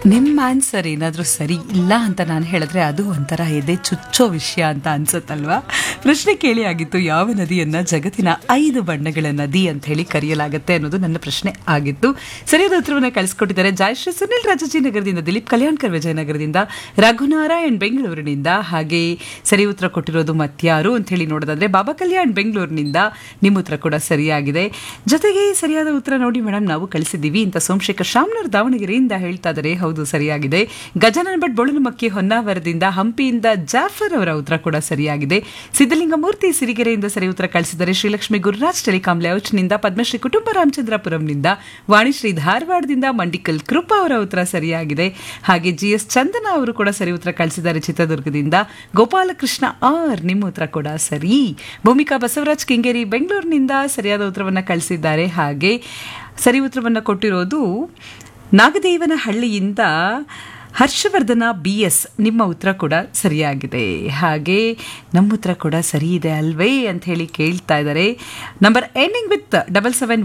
ನಿಮ್ಮ ಆನ್ಸರ್ ಏನಾದರೂ ಸರಿ ಇಲ್ಲ ಅಂತ ನಾನು ಹೇಳಿದ್ರೆ ಅದು ಒಂಥರ ಎದೆ ಚುಚ್ಚೋ ವಿಷಯ ಅಂತ ಅನ್ಸುತ್ತಲ್ವಾ ಪ್ರಶ್ನೆ ಕೇಳಿ ಆಗಿತ್ತು ಯಾವ ನದಿಯನ್ನ ಜಗತ್ತಿನ ಐದು ಬಣ್ಣಗಳ ನದಿ ಅಂತ ಹೇಳಿ ಕರೆಯಲಾಗುತ್ತೆ ಅನ್ನೋದು ನನ್ನ ಪ್ರಶ್ನೆ ಆಗಿತ್ತು ಸರಿಯಾದ ಉತ್ತರವನ್ನು ಕಳಿಸ್ಕೊಟ್ಟಿದ್ದಾರೆ ಜಯಶ್ರೀ ಸುನಿಲ್ ರಾಜಾಜಿ ನಗರದಿಂದ ದಿಲೀಪ್ ಕಲ್ಯಾಣ್ಕರ್ ವಿಜಯನಗರದಿಂದ ರಘುನಾರಾಯಣ್ ಬೆಂಗಳೂರಿನಿಂದ ಹಾಗೆ ಸರಿ ಉತ್ತರ ಕೊಟ್ಟಿರೋದು ಮತ್ಯಾರು ಅಂತ ಹೇಳಿ ನೋಡೋದಾದ್ರೆ ಬಾಬಾ ಕಲ್ಯಾಣ್ ಬೆಂಗಳೂರಿನಿಂದ ನಿಮ್ಮ ಉತ್ತರ ಕೂಡ ಸರಿಯಾಗಿದೆ ಜೊತೆಗೆ ಸರಿಯಾದ ಉತ್ತರ ನೋಡಿ ಮೇಡಮ್ ನಾವು ಕಳಿಸಿದ್ದೀವಿ ಅಂತ ಸೋಮಶೇಖರ್ ಶಾಮ್ನೂರ್ ದಾವಣಗೆರೆಯಿಂದ ಹೇಳ್ತಾ ಇದ್ದಾರೆ ಹೌದು ಸರಿಯಾಗಿದೆ ಗಜಾನನ್ ಭಟ್ ಬೊಳನುಮಕ್ಕಿ ಹೊನ್ನಾವರದಿಂದ ಹಂಪಿಯಿಂದ ಜಾಫರ್ ಅವರ ಉತ್ತರ ಕೂಡ ಸರಿಯಾಗಿದೆ ಸಿದ್ದಲಿಂಗಮೂರ್ತಿ ಸಿರಿಗೆರೆಯಿಂದ ಸರಿ ಉತ್ತರ ಕಳಿಸಿದ್ದಾರೆ ಶ್ರೀಲಕ್ಷ್ಮಿ ಗುರುರಾಜ್ ಟೆಲಿಕಾಂ ಲೇಔಟ್ನಿಂದ ಪದ್ಮಶ್ರೀ ಕುಟುಂಬ ರಾಮಚಂದ್ರಪುರಂನಿಂದ ವಾಣಿಶ್ರೀ ಧಾರವಾಡದಿಂದ ಮಂಡಿಕಲ್ ಕೃಪಾ ಅವರ ಉತ್ತರ ಸರಿಯಾಗಿದೆ ಹಾಗೆ ಜಿ ಎಸ್ ಚಂದನ ಅವರು ಕೂಡ ಸರಿ ಉತ್ತರ ಕಳಿಸಿದ್ದಾರೆ ಚಿತ್ರದುರ್ಗದಿಂದ ಗೋಪಾಲಕೃಷ್ಣ ಆರ್ ನಿಮ್ಮ ಉತ್ತರ ಕೂಡ ಸರಿ ಭೂಮಿಕಾ ಬಸವರಾಜ್ ಕೆಂಗೇರಿ ಬೆಂಗಳೂರಿನಿಂದ ಸರಿಯಾದ ಉತ್ತರವನ್ನು ಕಳಿಸಿದ್ದಾರೆ ಹಾಗೆ ಸರಿ ಉತ್ತರವನ್ನು ಕೊಟ್ಟಿರೋದು ನಾಗದೇವನ ಹಳ್ಳಿಯಿಂದ ಹರ್ಷವರ್ಧನ ಬಿ ಎಸ್ ನಿಮ್ಮ ಉತ್ತರ ಕೂಡ ಸರಿಯಾಗಿದೆ ಹಾಗೆ ನಮ್ಮ ಉತ್ತರ ಕೂಡ ಸರಿ ಇದೆ ಅಲ್ವೇ ಅಂತ ಹೇಳಿ ಕೇಳ್ತಾ ಇದ್ದಾರೆ number ending with double seven